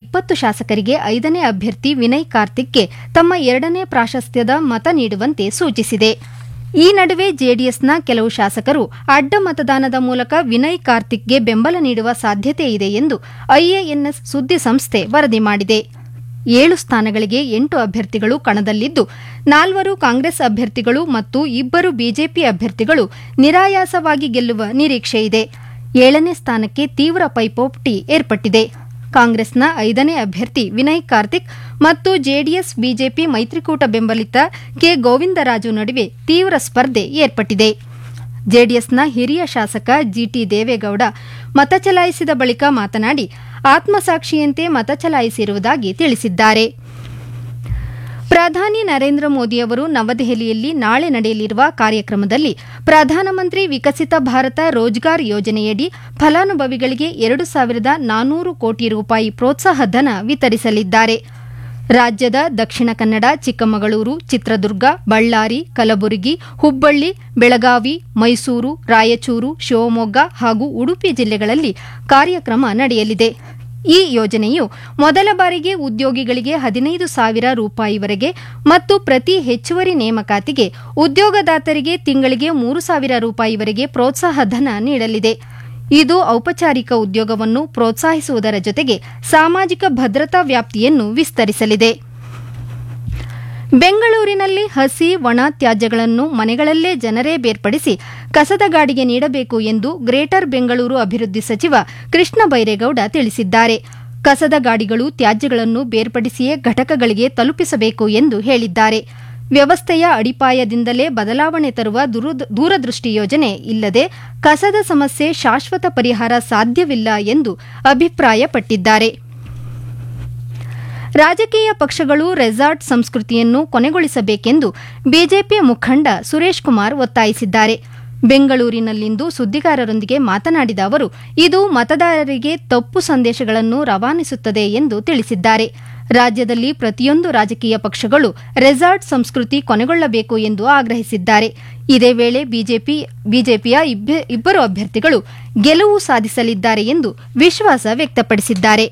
ಇಪ್ಪತ್ತು ಶಾಸಕರಿಗೆ ಐದನೇ ಅಭ್ಯರ್ಥಿ ವಿನಯ್ ಕಾರ್ತಿಕ್ಗೆ ತಮ್ಮ ಎರಡನೇ ಪ್ರಾಶಸ್ತ್ಯದ ಮತ ನೀಡುವಂತೆ ಸೂಚಿಸಿದೆ ಈ ನಡುವೆ ಜೆಡಿಎಸ್ನ ಕೆಲವು ಶಾಸಕರು ಅಡ್ಡ ಮತದಾನದ ಮೂಲಕ ವಿನಯ್ ಕಾರ್ತಿಕ್ಗೆ ಬೆಂಬಲ ನೀಡುವ ಸಾಧ್ಯತೆ ಇದೆ ಎಂದು ಐಎಎನ್ಎಸ್ ಸುದ್ದಿ ಸಂಸ್ಥೆ ವರದಿ ಮಾಡಿದೆ ಏಳು ಸ್ಥಾನಗಳಿಗೆ ಎಂಟು ಅಭ್ಯರ್ಥಿಗಳು ಕಣದಲ್ಲಿದ್ದು ನಾಲ್ವರು ಕಾಂಗ್ರೆಸ್ ಅಭ್ಯರ್ಥಿಗಳು ಮತ್ತು ಇಬ್ಬರು ಬಿಜೆಪಿ ಅಭ್ಯರ್ಥಿಗಳು ನಿರಾಯಾಸವಾಗಿ ಗೆಲ್ಲುವ ನಿರೀಕ್ಷೆಯಿದೆ ಏಳನೇ ಸ್ಥಾನಕ್ಕೆ ತೀವ್ರ ಪೈಪೋಟಿ ಏರ್ಪಟ್ಟಿದೆ ಕಾಂಗ್ರೆಸ್ನ ಐದನೇ ಅಭ್ಯರ್ಥಿ ವಿನಯ್ ಕಾರ್ತಿಕ್ ಮತ್ತು ಜೆಡಿಎಸ್ ಬಿಜೆಪಿ ಮೈತ್ರಿಕೂಟ ಬೆಂಬಲಿತ ಕೆ ಗೋವಿಂದರಾಜು ನಡುವೆ ತೀವ್ರ ಸ್ಪರ್ಧೆ ಏರ್ಪಟ್ಟಿದೆ ಜೆಡಿಎಸ್ನ ಹಿರಿಯ ಶಾಸಕ ಜಿಟಿ ದೇವೇಗೌಡ ಮತ ಚಲಾಯಿಸಿದ ಬಳಿಕ ಮಾತನಾಡಿ ಆತ್ಮಸಾಕ್ಷಿಯಂತೆ ಮತ ಚಲಾಯಿಸಿರುವುದಾಗಿ ತಿಳಿಸಿದ್ದಾರೆ ಪ್ರಧಾನಿ ನರೇಂದ್ರ ಮೋದಿಯವರು ನವದೆಹಲಿಯಲ್ಲಿ ನಾಳೆ ನಡೆಯಲಿರುವ ಕಾರ್ಯಕ್ರಮದಲ್ಲಿ ಪ್ರಧಾನಮಂತ್ರಿ ವಿಕಸಿತ ಭಾರತ ರೋಜ್ಗಾರ್ ಯೋಜನೆಯಡಿ ಫಲಾನುಭವಿಗಳಿಗೆ ಎರಡು ಸಾವಿರದ ನಾನ್ನೂರು ಕೋಟಿ ರೂಪಾಯಿ ಪ್ರೋತ್ಸಾಹ ಧನ ವಿತರಿಸಲಿದ್ದಾರೆ ರಾಜ್ಯದ ದಕ್ಷಿಣ ಕನ್ನಡ ಚಿಕ್ಕಮಗಳೂರು ಚಿತ್ರದುರ್ಗ ಬಳ್ಳಾರಿ ಕಲಬುರಗಿ ಹುಬ್ಬಳ್ಳಿ ಬೆಳಗಾವಿ ಮೈಸೂರು ರಾಯಚೂರು ಶಿವಮೊಗ್ಗ ಹಾಗೂ ಉಡುಪಿ ಜಿಲ್ಲೆಗಳಲ್ಲಿ ಕಾರ್ಯಕ್ರಮ ನಡೆಯಲಿದೆ ಈ ಯೋಜನೆಯು ಮೊದಲ ಬಾರಿಗೆ ಉದ್ಯೋಗಿಗಳಿಗೆ ಹದಿನೈದು ಸಾವಿರ ರೂಪಾಯಿವರೆಗೆ ಮತ್ತು ಪ್ರತಿ ಹೆಚ್ಚುವರಿ ನೇಮಕಾತಿಗೆ ಉದ್ಯೋಗದಾತರಿಗೆ ತಿಂಗಳಿಗೆ ಮೂರು ಸಾವಿರ ರೂಪಾಯಿವರೆಗೆ ಪ್ರೋತ್ಸಾಹ ಧನ ನೀಡಲಿದೆ ಇದು ಔಪಚಾರಿಕ ಉದ್ಯೋಗವನ್ನು ಪ್ರೋತ್ಸಾಹಿಸುವುದರ ಜೊತೆಗೆ ಸಾಮಾಜಿಕ ಭದ್ರತಾ ವ್ಯಾಪ್ತಿಯನ್ನು ವಿಸ್ತರಿಸಲಿದೆ ಬೆಂಗಳೂರಿನಲ್ಲಿ ಹಸಿ ಒಣ ತ್ಯಾಜ್ಯಗಳನ್ನು ಮನೆಗಳಲ್ಲೇ ಜನರೇ ಬೇರ್ಪಡಿಸಿ ಕಸದ ಗಾಡಿಗೆ ನೀಡಬೇಕು ಎಂದು ಗ್ರೇಟರ್ ಬೆಂಗಳೂರು ಅಭಿವೃದ್ಧಿ ಸಚಿವ ಕೃಷ್ಣ ಬೈರೇಗೌಡ ತಿಳಿಸಿದ್ದಾರೆ ಕಸದ ಗಾಡಿಗಳು ತ್ಯಾಜ್ಯಗಳನ್ನು ಬೇರ್ಪಡಿಸಿಯೇ ಘಟಕಗಳಿಗೆ ತಲುಪಿಸಬೇಕು ಎಂದು ಹೇಳಿದ್ದಾರೆ ವ್ಯವಸ್ಥೆಯ ಅಡಿಪಾಯದಿಂದಲೇ ಬದಲಾವಣೆ ತರುವ ದೂರದೃಷ್ಟಿ ಯೋಜನೆ ಇಲ್ಲದೆ ಕಸದ ಸಮಸ್ಯೆ ಶಾಶ್ವತ ಪರಿಹಾರ ಸಾಧ್ಯವಿಲ್ಲ ಎಂದು ಅಭಿಪ್ರಾಯಪಟ್ಟಿದ್ದಾರೆ ರಾಜಕೀಯ ಪಕ್ಷಗಳು ರೆಸಾರ್ಟ್ ಸಂಸ್ಕೃತಿಯನ್ನು ಕೊನೆಗೊಳಿಸಬೇಕೆಂದು ಬಿಜೆಪಿ ಮುಖಂಡ ಸುರೇಶ್ ಕುಮಾರ್ ಒತ್ತಾಯಿಸಿದ್ದಾರೆ ಬೆಂಗಳೂರಿನಲ್ಲಿಂದು ಸುದ್ದಿಗಾರರೊಂದಿಗೆ ಮಾತನಾಡಿದ ಅವರು ಇದು ಮತದಾರರಿಗೆ ತಪ್ಪು ಸಂದೇಶಗಳನ್ನು ರವಾನಿಸುತ್ತದೆ ಎಂದು ತಿಳಿಸಿದ್ದಾರೆ ರಾಜ್ಯದಲ್ಲಿ ಪ್ರತಿಯೊಂದು ರಾಜಕೀಯ ಪಕ್ಷಗಳು ರೆಸಾರ್ಟ್ ಸಂಸ್ಕೃತಿ ಕೊನೆಗೊಳ್ಳಬೇಕು ಎಂದು ಆಗ್ರಹಿಸಿದ್ದಾರೆ ಇದೇ ವೇಳೆ ಬಿಜೆಪಿ ಬಿಜೆಪಿಯ ಇಬ್ಬರು ಅಭ್ಯರ್ಥಿಗಳು ಗೆಲುವು ಸಾಧಿಸಲಿದ್ದಾರೆ ಎಂದು ವಿಶ್ವಾಸ ವ್ಯಕ್ತಪಡಿಸಿದ್ದಾರೆ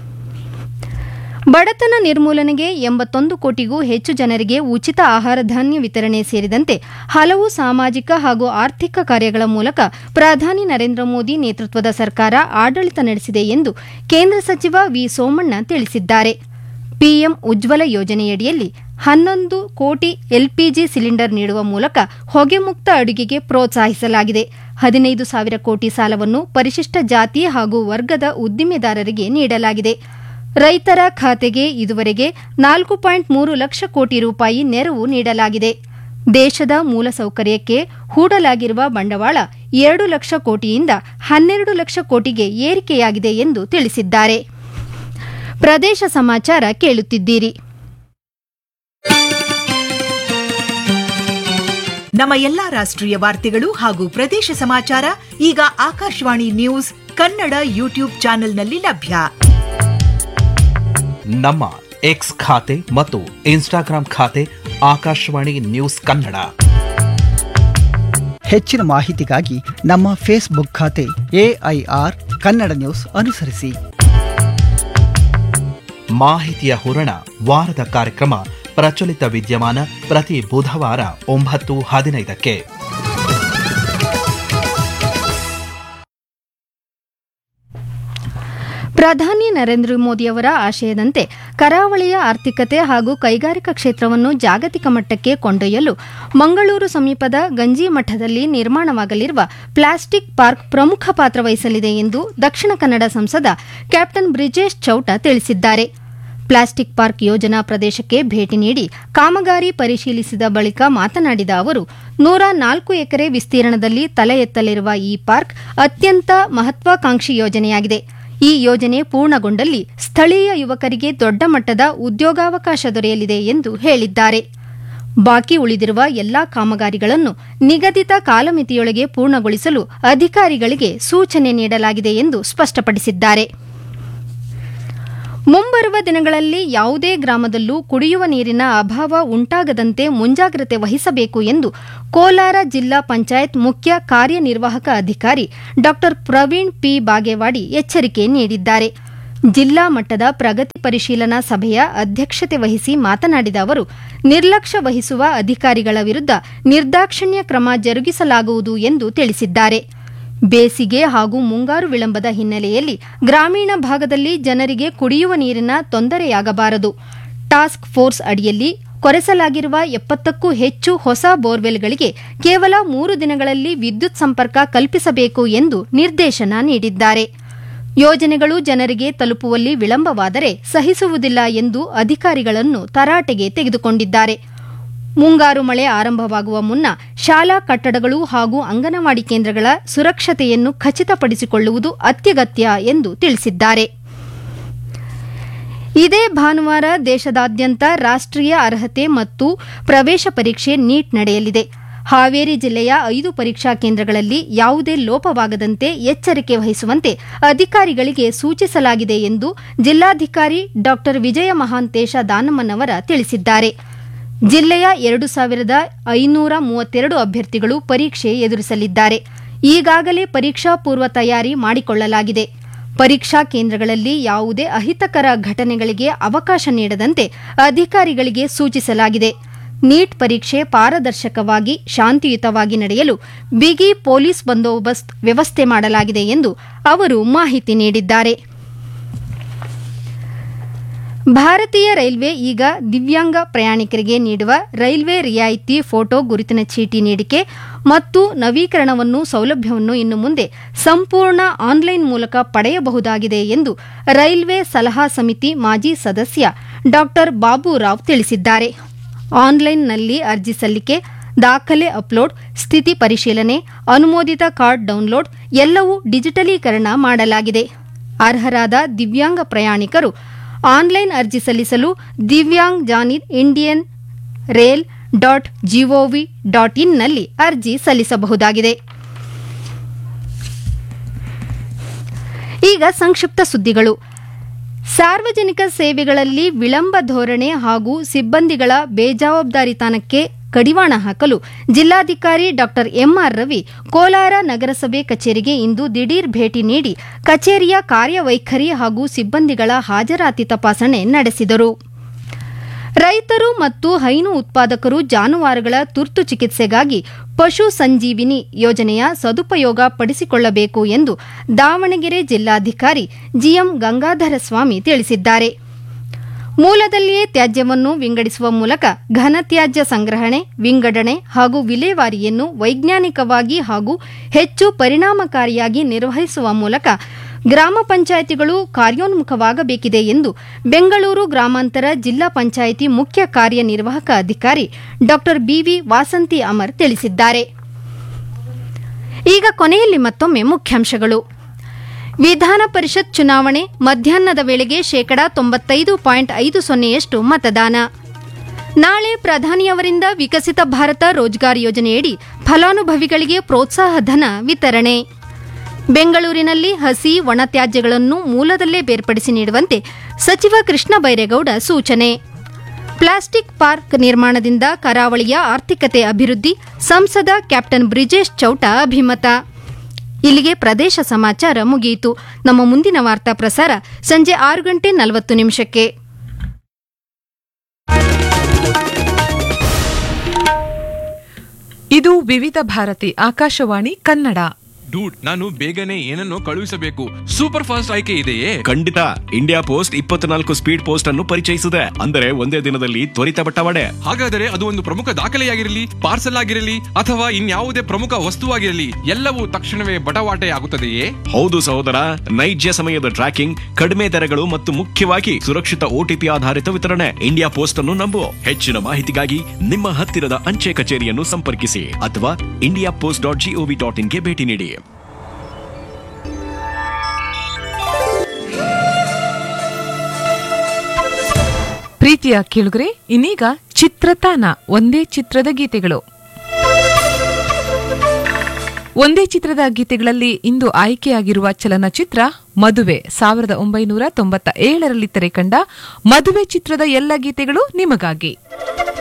ಬಡತನ ನಿರ್ಮೂಲನೆಗೆ ಎಂಬತ್ತೊಂದು ಕೋಟಿಗೂ ಹೆಚ್ಚು ಜನರಿಗೆ ಉಚಿತ ಆಹಾರ ಧಾನ್ಯ ವಿತರಣೆ ಸೇರಿದಂತೆ ಹಲವು ಸಾಮಾಜಿಕ ಹಾಗೂ ಆರ್ಥಿಕ ಕಾರ್ಯಗಳ ಮೂಲಕ ಪ್ರಧಾನಿ ನರೇಂದ್ರ ಮೋದಿ ನೇತೃತ್ವದ ಸರ್ಕಾರ ಆಡಳಿತ ನಡೆಸಿದೆ ಎಂದು ಕೇಂದ್ರ ಸಚಿವ ವಿ ಸೋಮಣ್ಣ ತಿಳಿಸಿದ್ದಾರೆ ಪಿಎಂ ಉಜ್ವಲ ಯೋಜನೆಯಡಿಯಲ್ಲಿ ಹನ್ನೊಂದು ಕೋಟಿ ಎಲ್ಪಿಜಿ ಸಿಲಿಂಡರ್ ನೀಡುವ ಮೂಲಕ ಹೊಗೆ ಮುಕ್ತ ಅಡುಗೆಗೆ ಪ್ರೋತ್ಸಾಹಿಸಲಾಗಿದೆ ಹದಿನೈದು ಸಾವಿರ ಕೋಟಿ ಸಾಲವನ್ನು ಪರಿಶಿಷ್ಟ ಜಾತಿ ಹಾಗೂ ವರ್ಗದ ಉದ್ದಿಮೆದಾರರಿಗೆ ನೀಡಲಾಗಿದೆ ರೈತರ ಖಾತೆಗೆ ಇದುವರೆಗೆ ನಾಲ್ಕು ಪಾಯಿಂಟ್ ಮೂರು ಲಕ್ಷ ಕೋಟಿ ರೂಪಾಯಿ ನೆರವು ನೀಡಲಾಗಿದೆ ದೇಶದ ಮೂಲಸೌಕರ್ಯಕ್ಕೆ ಹೂಡಲಾಗಿರುವ ಬಂಡವಾಳ ಎರಡು ಲಕ್ಷ ಕೋಟಿಯಿಂದ ಹನ್ನೆರಡು ಲಕ್ಷ ಕೋಟಿಗೆ ಏರಿಕೆಯಾಗಿದೆ ಎಂದು ತಿಳಿಸಿದ್ದಾರೆ ಪ್ರದೇಶ ಸಮಾಚಾರ ಕೇಳುತ್ತಿದ್ದೀರಿ ನಮ್ಮ ಎಲ್ಲಾ ರಾಷ್ಟ್ರೀಯ ವಾರ್ತೆಗಳು ಹಾಗೂ ಪ್ರದೇಶ ಸಮಾಚಾರ ಈಗ ಆಕಾಶವಾಣಿ ನ್ಯೂಸ್ ಕನ್ನಡ ಯೂಟ್ಯೂಬ್ ಚಾನೆಲ್ನಲ್ಲಿ ಲಭ್ಯ ನಮ್ಮ ಎಕ್ಸ್ ಖಾತೆ ಮತ್ತು ಇನ್ಸ್ಟಾಗ್ರಾಂ ಖಾತೆ ಆಕಾಶವಾಣಿ ನ್ಯೂಸ್ ಕನ್ನಡ ಹೆಚ್ಚಿನ ಮಾಹಿತಿಗಾಗಿ ನಮ್ಮ ಫೇಸ್ಬುಕ್ ಖಾತೆ ಎಐಆರ್ ಕನ್ನಡ ನ್ಯೂಸ್ ಅನುಸರಿಸಿ ಮಾಹಿತಿಯ ಹೂರಣ ವಾರದ ಕಾರ್ಯಕ್ರಮ ಪ್ರಚಲಿತ ವಿದ್ಯಮಾನ ಪ್ರತಿ ಬುಧವಾರ ಒಂಬತ್ತು ಹದಿನೈದಕ್ಕೆ ಪ್ರಧಾನಿ ನರೇಂದ್ರ ಮೋದಿಯವರ ಆಶಯದಂತೆ ಕರಾವಳಿಯ ಆರ್ಥಿಕತೆ ಹಾಗೂ ಕೈಗಾರಿಕಾ ಕ್ಷೇತ್ರವನ್ನು ಜಾಗತಿಕ ಮಟ್ಟಕ್ಕೆ ಕೊಂಡೊಯ್ಯಲು ಮಂಗಳೂರು ಸಮೀಪದ ಗಂಜಿಮಠದಲ್ಲಿ ನಿರ್ಮಾಣವಾಗಲಿರುವ ಪ್ಲಾಸ್ಟಿಕ್ ಪಾರ್ಕ್ ಪ್ರಮುಖ ಪಾತ್ರ ವಹಿಸಲಿದೆ ಎಂದು ದಕ್ಷಿಣ ಕನ್ನಡ ಸಂಸದ ಕ್ಯಾಪ್ಟನ್ ಬ್ರಿಜೇಶ್ ಚೌಟ ತಿಳಿಸಿದ್ದಾರೆ ಪ್ಲಾಸ್ಟಿಕ್ ಪಾರ್ಕ್ ಯೋಜನಾ ಪ್ರದೇಶಕ್ಕೆ ಭೇಟಿ ನೀಡಿ ಕಾಮಗಾರಿ ಪರಿಶೀಲಿಸಿದ ಬಳಿಕ ಮಾತನಾಡಿದ ಅವರು ನೂರ ನಾಲ್ಕು ಎಕರೆ ವಿಸ್ತೀರ್ಣದಲ್ಲಿ ತಲೆ ಎತ್ತಲಿರುವ ಈ ಪಾರ್ಕ್ ಅತ್ಯಂತ ಮಹತ್ವಾಕಾಂಕ್ಷಿ ಯೋಜನೆಯಾಗಿದೆ ಈ ಯೋಜನೆ ಪೂರ್ಣಗೊಂಡಲ್ಲಿ ಸ್ಥಳೀಯ ಯುವಕರಿಗೆ ದೊಡ್ಡ ಮಟ್ಟದ ಉದ್ಯೋಗಾವಕಾಶ ದೊರೆಯಲಿದೆ ಎಂದು ಹೇಳಿದ್ದಾರೆ ಬಾಕಿ ಉಳಿದಿರುವ ಎಲ್ಲಾ ಕಾಮಗಾರಿಗಳನ್ನು ನಿಗದಿತ ಕಾಲಮಿತಿಯೊಳಗೆ ಪೂರ್ಣಗೊಳಿಸಲು ಅಧಿಕಾರಿಗಳಿಗೆ ಸೂಚನೆ ನೀಡಲಾಗಿದೆ ಎಂದು ಸ್ಪಷ್ಟಪಡಿಸಿದ್ದಾರೆ ಮುಂಬರುವ ದಿನಗಳಲ್ಲಿ ಯಾವುದೇ ಗ್ರಾಮದಲ್ಲೂ ಕುಡಿಯುವ ನೀರಿನ ಅಭಾವ ಉಂಟಾಗದಂತೆ ಮುಂಜಾಗ್ರತೆ ವಹಿಸಬೇಕು ಎಂದು ಕೋಲಾರ ಜಿಲ್ಲಾ ಪಂಚಾಯತ್ ಮುಖ್ಯ ಕಾರ್ಯನಿರ್ವಾಹಕ ಅಧಿಕಾರಿ ಡಾ ಪ್ರವೀಣ್ ಪಿ ಬಾಗೇವಾಡಿ ಎಚ್ಚರಿಕೆ ನೀಡಿದ್ದಾರೆ ಜಿಲ್ಲಾ ಮಟ್ಟದ ಪ್ರಗತಿ ಪರಿಶೀಲನಾ ಸಭೆಯ ಅಧ್ಯಕ್ಷತೆ ವಹಿಸಿ ಮಾತನಾಡಿದ ಅವರು ನಿರ್ಲಕ್ಷ್ಯ ವಹಿಸುವ ಅಧಿಕಾರಿಗಳ ವಿರುದ್ಧ ನಿರ್ದಾಕ್ಷಿಣ್ಯ ಕ್ರಮ ಜರುಗಿಸಲಾಗುವುದು ಎಂದು ತಿಳಿಸಿದ್ದಾರೆ ಬೇಸಿಗೆ ಹಾಗೂ ಮುಂಗಾರು ವಿಳಂಬದ ಹಿನ್ನೆಲೆಯಲ್ಲಿ ಗ್ರಾಮೀಣ ಭಾಗದಲ್ಲಿ ಜನರಿಗೆ ಕುಡಿಯುವ ನೀರಿನ ತೊಂದರೆಯಾಗಬಾರದು ಟಾಸ್ಕ್ ಫೋರ್ಸ್ ಅಡಿಯಲ್ಲಿ ಕೊರೆಸಲಾಗಿರುವ ಎಪ್ಪತ್ತಕ್ಕೂ ಹೆಚ್ಚು ಹೊಸ ಬೋರ್ವೆಲ್ಗಳಿಗೆ ಕೇವಲ ಮೂರು ದಿನಗಳಲ್ಲಿ ವಿದ್ಯುತ್ ಸಂಪರ್ಕ ಕಲ್ಪಿಸಬೇಕು ಎಂದು ನಿರ್ದೇಶನ ನೀಡಿದ್ದಾರೆ ಯೋಜನೆಗಳು ಜನರಿಗೆ ತಲುಪುವಲ್ಲಿ ವಿಳಂಬವಾದರೆ ಸಹಿಸುವುದಿಲ್ಲ ಎಂದು ಅಧಿಕಾರಿಗಳನ್ನು ತರಾಟೆಗೆ ತೆಗೆದುಕೊಂಡಿದ್ದಾರೆ ಮುಂಗಾರು ಮಳೆ ಆರಂಭವಾಗುವ ಮುನ್ನ ಶಾಲಾ ಕಟ್ಟಡಗಳು ಹಾಗೂ ಅಂಗನವಾಡಿ ಕೇಂದ್ರಗಳ ಸುರಕ್ಷತೆಯನ್ನು ಖಚಿತಪಡಿಸಿಕೊಳ್ಳುವುದು ಅತ್ಯಗತ್ಯ ಎಂದು ತಿಳಿಸಿದ್ದಾರೆ ಇದೇ ಭಾನುವಾರ ದೇಶದಾದ್ಯಂತ ರಾಷ್ಟ್ರೀಯ ಅರ್ಹತೆ ಮತ್ತು ಪ್ರವೇಶ ಪರೀಕ್ಷೆ ನೀಟ್ ನಡೆಯಲಿದೆ ಹಾವೇರಿ ಜಿಲ್ಲೆಯ ಐದು ಪರೀಕ್ಷಾ ಕೇಂದ್ರಗಳಲ್ಲಿ ಯಾವುದೇ ಲೋಪವಾಗದಂತೆ ಎಚ್ಚರಿಕೆ ವಹಿಸುವಂತೆ ಅಧಿಕಾರಿಗಳಿಗೆ ಸೂಚಿಸಲಾಗಿದೆ ಎಂದು ಜಿಲ್ಲಾಧಿಕಾರಿ ಡಾ ವಿಜಯ ಮಹಾಂತೇಶ ದಾನಮ್ಮನವರ ತಿಳಿಸಿದ್ದಾರೆ ಜಿಲ್ಲೆಯ ಎರಡು ಸಾವಿರದ ಐನೂರ ಮೂವತ್ತೆರಡು ಅಭ್ಯರ್ಥಿಗಳು ಪರೀಕ್ಷೆ ಎದುರಿಸಲಿದ್ದಾರೆ ಈಗಾಗಲೇ ಪರೀಕ್ಷಾ ಪೂರ್ವ ತಯಾರಿ ಮಾಡಿಕೊಳ್ಳಲಾಗಿದೆ ಪರೀಕ್ಷಾ ಕೇಂದ್ರಗಳಲ್ಲಿ ಯಾವುದೇ ಅಹಿತಕರ ಘಟನೆಗಳಿಗೆ ಅವಕಾಶ ನೀಡದಂತೆ ಅಧಿಕಾರಿಗಳಿಗೆ ಸೂಚಿಸಲಾಗಿದೆ ನೀಟ್ ಪರೀಕ್ಷೆ ಪಾರದರ್ಶಕವಾಗಿ ಶಾಂತಿಯುತವಾಗಿ ನಡೆಯಲು ಬಿಗಿ ಪೊಲೀಸ್ ಬಂದೋಬಸ್ತ್ ವ್ಯವಸ್ಥೆ ಮಾಡಲಾಗಿದೆ ಎಂದು ಅವರು ಮಾಹಿತಿ ನೀಡಿದ್ದಾರೆ ಭಾರತೀಯ ರೈಲ್ವೆ ಈಗ ದಿವ್ಯಾಂಗ ಪ್ರಯಾಣಿಕರಿಗೆ ನೀಡುವ ರೈಲ್ವೆ ರಿಯಾಯಿತಿ ಫೋಟೋ ಗುರುತಿನ ಚೀಟಿ ನೀಡಿಕೆ ಮತ್ತು ನವೀಕರಣವನ್ನು ಸೌಲಭ್ಯವನ್ನು ಇನ್ನು ಮುಂದೆ ಸಂಪೂರ್ಣ ಆನ್ಲೈನ್ ಮೂಲಕ ಪಡೆಯಬಹುದಾಗಿದೆ ಎಂದು ರೈಲ್ವೆ ಸಲಹಾ ಸಮಿತಿ ಮಾಜಿ ಸದಸ್ಯ ಡಾ ಬಾಬುರಾವ್ ತಿಳಿಸಿದ್ದಾರೆ ಆನ್ಲೈನ್ನಲ್ಲಿ ಅರ್ಜಿ ಸಲ್ಲಿಕೆ ದಾಖಲೆ ಅಪ್ಲೋಡ್ ಸ್ಥಿತಿ ಪರಿಶೀಲನೆ ಅನುಮೋದಿತ ಕಾರ್ಡ್ ಡೌನ್ಲೋಡ್ ಎಲ್ಲವೂ ಡಿಜಿಟಲೀಕರಣ ಮಾಡಲಾಗಿದೆ ಅರ್ಹರಾದ ದಿವ್ಯಾಂಗ ಪ್ರಯಾಣಿಕರು ಆನ್ಲೈನ್ ಅರ್ಜಿ ಸಲ್ಲಿಸಲು ದಿವ್ಯಾಂಗ್ ಜಾನಿದ್ Indian rail dot GOV dot ಇನ್ನಲ್ಲಿ ಅರ್ಜಿ ಸಲ್ಲಿಸಬಹುದಾಗಿದೆ ಈಗ ಸಂಕ್ಷಿಪ್ತ ಸುದ್ದಿಗಳು ಸಾರ್ವಜನಿಕ ಸೇವೆಗಳಲ್ಲಿ ವಿಳಂಬ ಧೋರಣೆ ಹಾಗೂ ಸಿಬ್ಬಂದಿಗಳ ಬೇಜವಾಬ್ದಾರಿತನಕ್ಕೆ ಕಡಿವಾಣ ಹಾಕಲು ಜಿಲ್ಲಾಧಿಕಾರಿ ಡಾ ಎಂಆರ್ ರವಿ ಕೋಲಾರ ನಗರಸಭೆ ಕಚೇರಿಗೆ ಇಂದು ದಿಢೀರ್ ಭೇಟಿ ನೀಡಿ ಕಚೇರಿಯ ಕಾರ್ಯವೈಖರಿ ಹಾಗೂ ಸಿಬ್ಬಂದಿಗಳ ಹಾಜರಾತಿ ತಪಾಸಣೆ ನಡೆಸಿದರು ರೈತರು ಮತ್ತು ಹೈನು ಉತ್ಪಾದಕರು ಜಾನುವಾರುಗಳ ತುರ್ತು ಚಿಕಿತ್ಸೆಗಾಗಿ ಪಶು ಸಂಜೀವಿನಿ ಯೋಜನೆಯ ಸದುಪಯೋಗ ಪಡಿಸಿಕೊಳ್ಳಬೇಕು ಎಂದು ದಾವಣಗೆರೆ ಜಿಲ್ಲಾಧಿಕಾರಿ ಜಿಎಂ ಗಂಗಾಧರ ಸ್ವಾಮಿ ತಿಳಿಸಿದ್ದಾರೆ ಮೂಲದಲ್ಲಿಯೇ ತ್ಯಾಜ್ಯವನ್ನು ವಿಂಗಡಿಸುವ ಮೂಲಕ ಘನತ್ಯಾಜ್ಯ ಸಂಗ್ರಹಣೆ ವಿಂಗಡಣೆ ಹಾಗೂ ವಿಲೇವಾರಿಯನ್ನು ವೈಜ್ಞಾನಿಕವಾಗಿ ಹಾಗೂ ಹೆಚ್ಚು ಪರಿಣಾಮಕಾರಿಯಾಗಿ ನಿರ್ವಹಿಸುವ ಮೂಲಕ ಗ್ರಾಮ ಪಂಚಾಯಿತಿಗಳು ಕಾರ್ಯೋನ್ಮುಖವಾಗಬೇಕಿದೆ ಎಂದು ಬೆಂಗಳೂರು ಗ್ರಾಮಾಂತರ ಜಿಲ್ಲಾ ಪಂಚಾಯಿತಿ ಮುಖ್ಯ ಕಾರ್ಯನಿರ್ವಾಹಕ ಅಧಿಕಾರಿ ಡಾ ಬಿವಿ ವಾಸಂತಿ ಅಮರ್ ತಿಳಿಸಿದ್ದಾರೆ ಈಗ ಕೊನೆಯಲ್ಲಿ ಮತ್ತೊಮ್ಮೆ ಮುಖ್ಯಾಂಶಗಳು ವಿಧಾನ ಪರಿಷತ್ ಚುನಾವಣೆ ಮಧ್ಯಾಹ್ನದ ವೇಳೆಗೆ ಶೇಕಡಾ ತೊಂಬತ್ತೈದು ಪಾಯಿಂಟ್ ಐದು ಸೊನ್ನೆಯಷ್ಟು ಮತದಾನ ನಾಳೆ ಪ್ರಧಾನಿಯವರಿಂದ ವಿಕಸಿತ ಭಾರತ ರೋಜ್ಗಾರ್ ಯೋಜನೆಯಡಿ ಫಲಾನುಭವಿಗಳಿಗೆ ಪ್ರೋತ್ಸಾಹ ಧನ ವಿತರಣೆ ಬೆಂಗಳೂರಿನಲ್ಲಿ ಹಸಿ ಒಣತ್ಯಾಜ್ಯಗಳನ್ನು ಮೂಲದಲ್ಲೇ ಬೇರ್ಪಡಿಸಿ ನೀಡುವಂತೆ ಸಚಿವ ಕೃಷ್ಣ ಬೈರೇಗೌಡ ಸೂಚನೆ ಪ್ಲಾಸ್ಟಿಕ್ ಪಾರ್ಕ್ ನಿರ್ಮಾಣದಿಂದ ಕರಾವಳಿಯ ಆರ್ಥಿಕತೆ ಅಭಿವೃದ್ಧಿ ಸಂಸದ ಕ್ಯಾಪ್ಟನ್ ಬ್ರಿಜೇಶ್ ಚೌಟ ಅಭಿಮತ ಇಲ್ಲಿಗೆ ಪ್ರದೇಶ ಸಮಾಚಾರ ಮುಗಿಯಿತು ನಮ್ಮ ಮುಂದಿನ ವಾರ್ತಾ ಪ್ರಸಾರ ಸಂಜೆ ಆರು ಗಂಟೆ ನಲವತ್ತು ನಿಮಿಷಕ್ಕೆ ಇದು ವಿವಿಧ ಭಾರತಿ ಆಕಾಶವಾಣಿ ಕನ್ನಡ ಡೂಡ್ ನಾನು ಬೇಗನೆ ಏನನ್ನೋ ಕಳುಹಿಸಬೇಕು ಸೂಪರ್ ಫಾಸ್ಟ್ ಆಯ್ಕೆ ಇದೆಯೇ ಖಂಡಿತ ಇಂಡಿಯಾ ಪೋಸ್ಟ್ ಇಪ್ಪತ್ನಾಲ್ಕು ಸ್ಪೀಡ್ ಪೋಸ್ಟ್ ಅನ್ನು ಪರಿಚಯಿಸಿದೆ ಅಂದರೆ ಒಂದೇ ದಿನದಲ್ಲಿ ತ್ವರಿತ ಬಟ್ಟವಾಡೆ ಹಾಗಾದರೆ ಅದು ಒಂದು ಪ್ರಮುಖ ದಾಖಲೆಯಾಗಿರಲಿ ಪಾರ್ಸಲ್ ಆಗಿರಲಿ ಅಥವಾ ಇನ್ಯಾವುದೇ ಪ್ರಮುಖ ವಸ್ತುವಾಗಿರಲಿ ಎಲ್ಲವೂ ತಕ್ಷಣವೇ ಬಟವಾಟೆ ಆಗುತ್ತದೆಯೇ ಹೌದು ಸಹೋದರ ನೈಜ ಸಮಯದ ಟ್ರ್ಯಾಕಿಂಗ್ ಕಡಿಮೆ ದರಗಳು ಮತ್ತು ಮುಖ್ಯವಾಗಿ ಸುರಕ್ಷಿತ ಓಟಿಪಿ ಆಧಾರಿತ ವಿತರಣೆ ಇಂಡಿಯಾ ಪೋಸ್ಟ್ ಅನ್ನು ನಂಬು ಹೆಚ್ಚಿನ ಮಾಹಿತಿಗಾಗಿ ನಿಮ್ಮ ಹತ್ತಿರದ ಅಂಚೆ ಕಚೇರಿಯನ್ನು ಸಂಪರ್ಕಿಸಿ ಅಥವಾ India post dot GOV dot ಇನ್ಗೆ ಭೇಟಿ ನೀಡಿ ಪ್ರೀತಿಯ ಕೇಳುಗರೆ ಇನ್ನೀಗ ಚಿತ್ರತಾನ ಒಂದೇ ಚಿತ್ರದ ಗೀತೆಗಳು ಒಂದೇ ಚಿತ್ರದ ಗೀತೆಗಳಲ್ಲಿ ಇಂದು ಆಯ್ಕೆಯಾಗಿರುವ ಚಲನಚಿತ್ರ ಮದುವೆ ಸಾವಿರದ ಒಂಬೈನೂರ ತೊಂಬತ್ತ ಏಳರಲ್ಲಿ ತೆರೆಕಂಡ ಮದುವೆ ಚಿತ್ರದ ಎಲ್ಲ ಗೀತೆಗಳು ನಿಮಗಾಗಿ